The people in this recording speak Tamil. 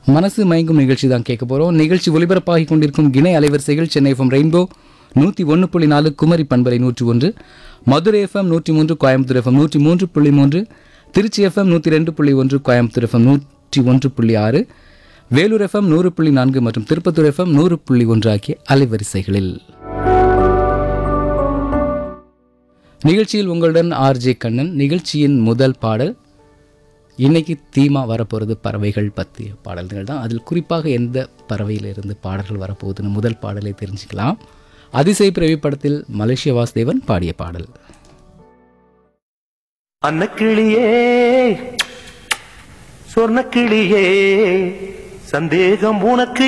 மனசு மயங்கும் நிகழ்ச்சி தான் கேட்க போகிறோம் நிகழ்ச்சி ஒலிபரப்பாகி கொண்டிருக்கும் இணை அலைவரிசைகள் சென்னை எஃப்எம் ரெயின்போ நூற்றி ஒன்று புள்ளி நாலு குமரி பண்பலை நூற்றி ஒன்று மதுரை எஃப்எம் நூற்றி மூன்று கோயம்புத்தூர் எஃப்எம் நூற்றி மூன்று புள்ளி மூன்று திருச்சி எஃப்எம் நூற்றி ரெண்டு புள்ளி ஒன்று கோயம்புத்தூர் எஃப்எம் நூற்றி ஒன்று புள்ளி ஆறு வேலூர் எஃப்எம் நூறு புள்ளி நான்கு மற்றும் திருப்பத்தூர் எஃப்எம் நூறு புள்ளி ஒன்று ஆகிய அலைவரிசைகளில் நிகழ்ச்சியில் உங்களுடன் ஆர்ஜே கண்ணன் நிகழ்ச்சியின் முதல் பாடல் இன்னைக்கு தீமா வரப்போகிறது பறவைகள் பற்றிய பாடல்கள் தான் அதில் குறிப்பாக எந்த பறவையிலிருந்து பாடல்கள் வரப்போகுதுன்னு முதல் பாடலை தெரிஞ்சுக்கலாம் அதிசய பிறவி படத்தில் மலேசிய வாசுதேவன் பாடிய பாடல் அன்னக்கிளியே சொர்ணக்கிளியே சந்தேகம் உனக்கு